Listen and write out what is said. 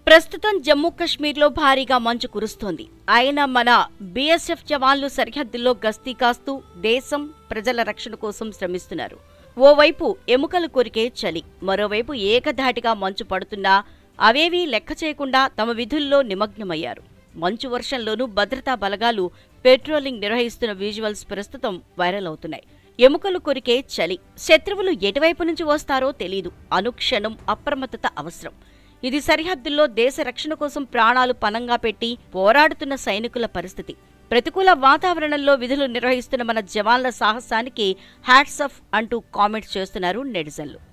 ప్రస్తుతం జమ్మూ కశ్మీర్లో భారీగా మంచు కురుస్తోంది అయినా మన బీఎస్ఎఫ్ జవాన్లు సరిహద్దుల్లో గస్తీ కాస్తూ దేశం ప్రజల రక్షణ కోసం శ్రమిస్తున్నారు ఓవైపు ఎముకలు కొరికే చలి మరోవైపు ఏకధాటిగా మంచు పడుతున్నా అవేవీ లెక్క చేయకుండా తమ విధుల్లో నిమగ్నమయ్యారు మంచు వర్షంలోనూ భద్రతా బలగాలు పెట్రోలింగ్ నిర్వహిస్తున్న విజువల్స్ ప్రస్తుతం వైరల్ అవుతున్నాయి ఎముకలు కొరికే చలి శత్రువులు ఎటువైపు నుంచి వస్తారో తెలీదు అనుక్షణం అప్రమత్తత అవసరం ఇది సరిహద్దుల్లో దేశ రక్షణ కోసం ప్రాణాలు పనంగా పెట్టి పోరాడుతున్న సైనికుల పరిస్థితి ప్రతికూల వాతావరణంలో విధులు నిర్వహిస్తున్న మన జవాన్ల సాహసానికి హ్యాట్స్ ఆఫ్ అంటూ కామెంట్స్ చేస్తున్నారు నెటిజన్లు